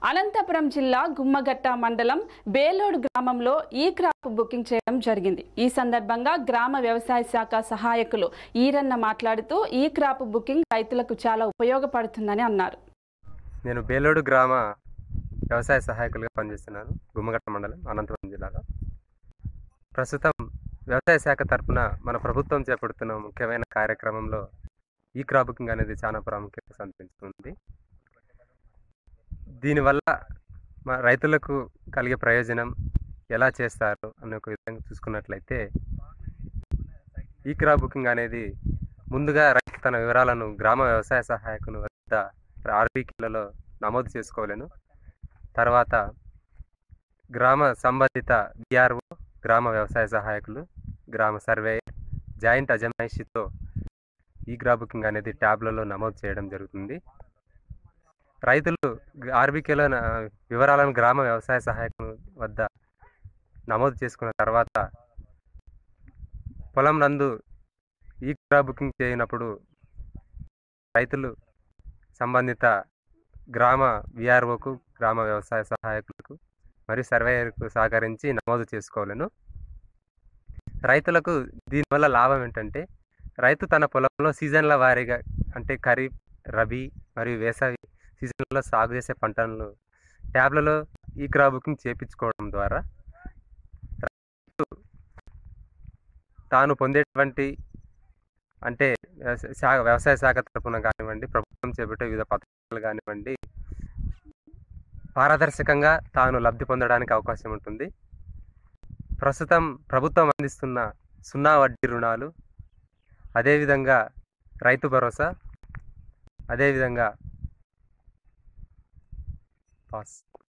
అనంతపురం జిల్లా గుమ్మగట్ట మండలం బేలోడ్ గ్రామంలో ఈ క్రాప్ బుకింగ్ చేయడం జరిగింది ఈ సందర్భంగా గ్రామ వ్యవసాయ శాఖ సహాయకులు ఈరన్న మాట్లాడుతూ ఈ క్రాప్ బుకింగ్ రైతులకు చాలా ఉపయోగపడుతుందని అన్నారు నేను బేలోడు గ్రామ వ్యవసాయ సహాయకులుగా పనిచేస్తున్నాను గుమ్మగట్ట మండలం అనంతపురం జిల్లాలో ప్రస్తుతం వ్యవసాయ శాఖ తరపున మన ప్రభుత్వం చేపడుతున్న ముఖ్యమైన కార్యక్రమంలో ఈ క్రాప్ బుకింగ్ అనేది చాలా ప్రాముఖ్యత సంతరించుకుంది దీనివల్ల మా రైతులకు కలిగే ప్రయోజనం ఎలా చేస్తారు అనే ఒక విధంగా చూసుకున్నట్లయితే ఈ క్రాప్ బుకింగ్ అనేది ముందుగా రైతు తన వివరాలను గ్రామ వ్యవసాయ సహాయకుని వద్ద ఆర్బీకేలలో నమోదు చేసుకోలేను తర్వాత గ్రామ సంబంధిత విఆర్ఓ గ్రామ వ్యవసాయ సహాయకులు గ్రామ సర్వేయర్ జాయింట్ అజమాయిషితో ఈ గ్రా బుకింగ్ అనేది ట్యాబ్లలో నమోదు చేయడం జరుగుతుంది రైతులు ఆర్బీకేలో వివరాలను గ్రామ వ్యవసాయ సహాయకుని వద్ద నమోదు చేసుకున్న తర్వాత పొలం నందు ఈ క్రా బుకింగ్ చేయనప్పుడు రైతులు సంబంధిత గ్రామ విఆర్ఓకు గ్రామ వ్యవసాయ సహాయకులకు మరియు సర్వేయర్కు సహకరించి నమోదు చేసుకోవాలను రైతులకు దీనివల్ల లాభం ఏంటంటే రైతు తన పొలంలో సీజన్ల వారీగా అంటే ఖరీఫ్ రబీ మరియు వేసవి సీజన్లలో సాగు చేసే పంటలను ట్యాబ్లలో ఈ క్రా బుకింగ్ చేపించుకోవడం ద్వారా రైతు తాను పొందేటువంటి అంటే వ్యవసాయ శాఖ వ్యవసాయ శాఖ తరఫున కానివ్వండి ప్రభుత్వం చేపట్టే వివిధ పథకాలు కానివ్వండి పారదర్శకంగా తాను లబ్ధి పొందడానికి అవకాశం ఉంటుంది ప్రస్తుతం ప్రభుత్వం అందిస్తున్న సున్నా వడ్డీ రుణాలు అదేవిధంగా రైతు భరోసా అదేవిధంగా పాస్